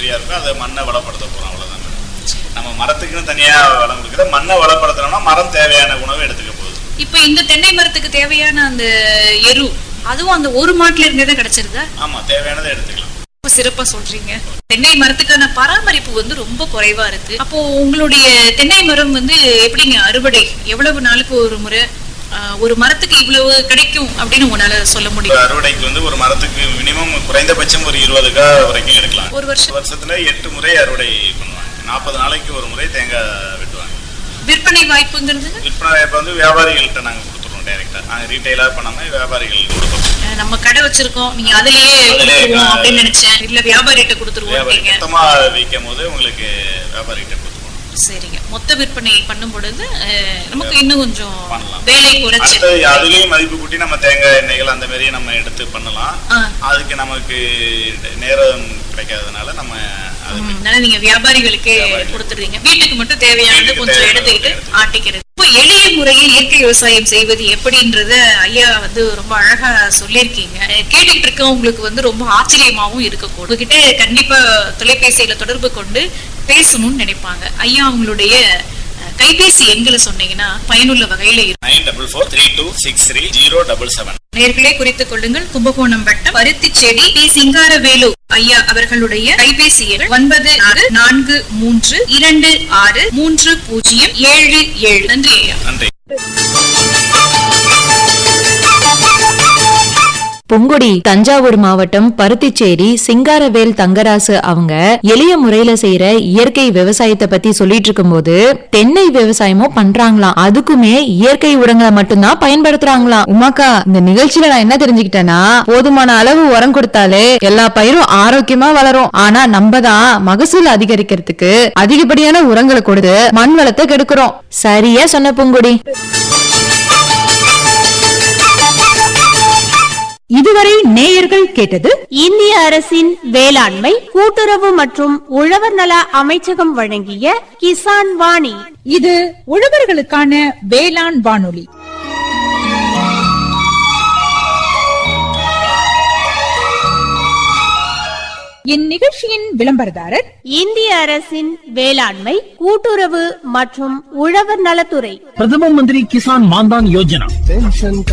செடியா இருக்கோ அதை மண்ணை வளப்படுத்த போறோம் அவ்வளவுதான் மேடம் நம்ம மரத்துக்குன்னு தனியா வளம் இருக்குது மண்ணை வளப்படுத்தணும்னா மரம் தேவையான உணவை எடுத்துக்க போகுது இப்ப இந்த தென்னை மரத்துக்கு தேவையான அந்த எரு அதுவும் அந்த ஒரு மாட்டுல இருந்தே தான் கிடைச்சிருதா ஆமா தேவையானதை எடுத்துக்கலாம் ரொம்ப சிறப்பா சொல்றீங்க தென்னை மரத்துக்கான பராமரிப்பு வந்து ரொம்ப குறைவா இருக்கு அப்போ உங்களுடைய தென்னை மரம் வந்து எப்படிங்க அறுவடை எவ்வளவு நாளுக்கு ஒரு முறை ஆஹ், ஒரு மரத்துக்கு இவ்வளவு கிடைக்கும் அப்படின்னு உங்களால சொல்ல ஒரு முடியும் அறுவடைக்கு வந்து ஒரு மரத்துக்கு மினிமம் குறைந்தபட்சம் ஒரு இருபது கா வரைக்கும் எடுக்கலாம் ஒரு வருஷம் வருஷத்துல எட்டு முறை அறுவடை பண்ணுவாங்க நாற்பது நாளைக்கு ஒரு முறை தேங்காய் வெட்டுவாங்க விற்பனை வாய்ப்புங்கிறது விற்பனை வாய்ப்பு வந்து வியாபாரிகள்கிட்ட நாங்க கொடுத்துருவோம் டைரக்டா நாங்க ரீட்டைலா பண்ணாம வியாபாரிகளுக்கு கொடுப்போம் அஹ், நம்ம கடை வச்சிருக்கோம் நீங்க அதுலயே அதுலயே, கொடுத்துருவோம் ஆஹ், அப்படின்னு நினைச்சேன் இல்ல வியாபாரிகிட்ட கொடுத்துருவோம் வியாபாரி நீங்க மொத்தமா விற்கும் போது உங்களுக்கு வியாபாரிகிட்ட கொடுத்துருவோம் சரிங்க மொத்த விற்பனை பண்ணும் பொழுது அஹ், நமக்கு இன்னும் கொஞ்சம் பண்ணலாம். வேலை குறைச்சு அடுத்து அதுலயும் மதிப்பு கூட்டி நம்ம தேங்காய் எண்ணெய்கள் அந்த மாதிரி நம்ம எடுத்து பண்ணலாம் ஆ. அதுக்கு நமக்கு நேரம் கிடைக்காதனால நம்ம அது ம், அதனால நீங்க வியாபாரிகளுக்கு வியாபாரிகளுக்கு. கொடுத்துருவீங்க வீட்டுக்கு மட்டும் தேவையானது வீட்டுக்கு கொஞ்சம் தேவையானது எடுத்துக்கிட்டு எடுத்துக்கிட்டு. ஆட்டிக்கிறது இப்போ எளிய முறையில் இயற்கை விவசாயம் செய்வது எப்படின்றத ஐயா வந்து ரொம்ப அழகா சொல்லியிருக்கீங்க கேட்டுக்கிட்டு இருக்கவங்களுக்கு வந்து ரொம்ப ஆச்சரியமாவும் இருக்கக்கூடும் உங்ககிட்ட கண்டிப்பா தொலைபேசியில தொடர்பு கொண்டு பேசணும்னு நினைப்பாங்க ஐயா அவங்களுடைய அஹ், கைபேசி எண்களை சொன்னீங்கன்னா பயனுள்ள வகையில இருக்கும் nine double four three two six three zero double seven நேர்களே குறித்துக் கொள்ளுங்கள் கும்பகோணம் வட்டம் பருத்திச்செடி பி சிங்காரவேலு ஐயா அவர்களுடைய கைபேசி எண் ஒன்பது ஆறு நான்கு மூன்று இரண்டு ஆறு மூன்று பூஜ்ஜியம் ஏழு ஏழு நன்றி ஐயா நன்றி பொங்குடி தஞ்சாவூர் மாவட்டம் பருத்திச்சேரி சிங்காரவேல் தங்கராசு அவங்க எளிய முறையில செய்யற இயற்கை விவசாயத்தை பத்தி சொல்லிட்டு இருக்கும்போது தென்னை விவசாயமும் பண்றாங்களாம் அதுக்குமே இயற்கை உரங்களை மட்டும்தான் பயன்படுத்துறாங்களாம் உமாக்கா இந்த நிகழ்ச்சியில நான் என்ன தெரிஞ்சுக்கிட்டேன்னா போதுமான அளவு உரம் கொடுத்தாலே எல்லா பயிரும் ஆரோக்கியமா வளரும் ஆனா நம்ம தான் மகசூல் அதிகரிக்கிறதுக்கு அதிகப்படியான உரங்களை கொடுத்து மண் வளத்தை கெடுக்கிறோம் சரியா சொன்ன பொங்குடி இதுவரை நேயர்கள் கேட்டது இந்திய அரசின் வேளாண்மை கூட்டுறவு மற்றும் உழவர் நல அமைச்சகம் வழங்கிய கிசான் வாணி இது உழவர்களுக்கான வேளாண் வானொலி இந்நிகழ்ச்சியின் விளம்பரதாரர் இந்திய அரசின் வேளாண்மை கூட்டுறவு மற்றும் உழவர் நலத்துறை பிரதம மந்திரி கிசான் மான்தான் யோஜனா